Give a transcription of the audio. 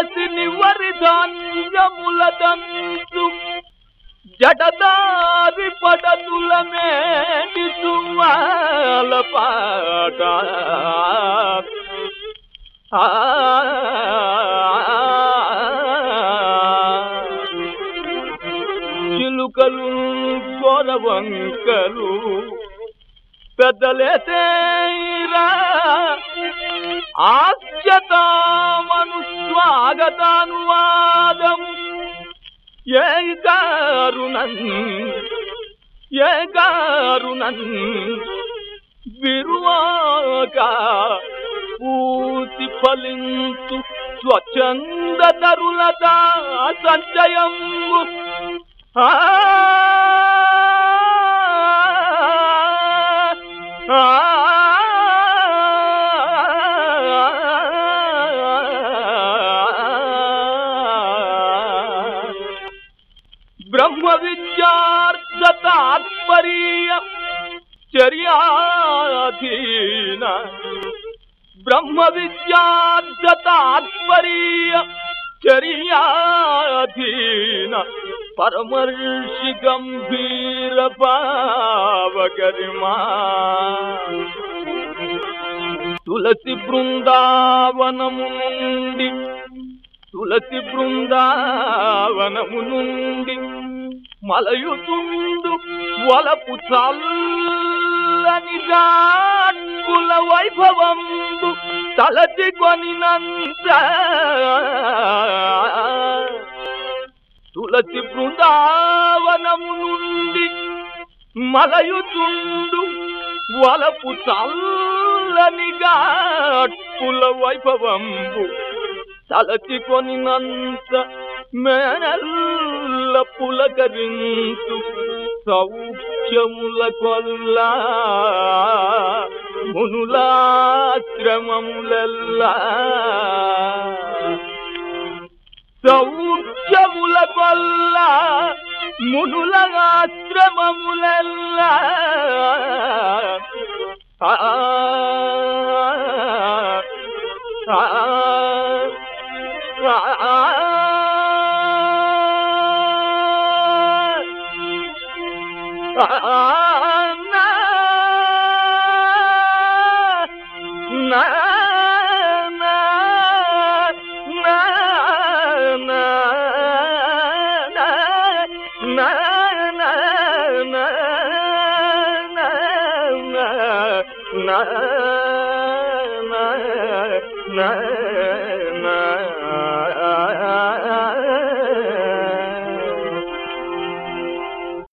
తులసి నివరి ధాన్యముల దంతు జడదారి పడతుల మేటి సుమాల పాట ఆ చిలుకలు గొరవంకలు పెద్దలేతేరా ఆశ్చతామను స్వాగతానువాదము ఏ గారునన్ ఏ గారునన్ విరువాక పూతి ఫలించు స్వచ్ఛంద తరులత సంచయము ఆ బ్రహ్మ విద్యార్థ తాత్పర్య చర్యాధీన బ్రహ్మ విద్యార్థ తాత్పర్య చర్యాధీన పరమర్షి గంభీర పావగరిమా తులసి బృందావనము నుండి తులసి బృందావనము నుండి మలయుతుండు వలపు చల్లని జాట్కుల వైభవంబు తలచి కొనినంత తులసి బృందావనము నుండి మలయుతుండు వలపు చల్లని గాట్కుల వైభవంబు తలచి కొనినంత మేనల్ల పులకరించు సౌఖ్యముల కొల్లా మునులాశ్రమములల్లా సౌఖ్యముల కొల్లా మునుల ఆశ్రమములల్లా ఆ ఆ na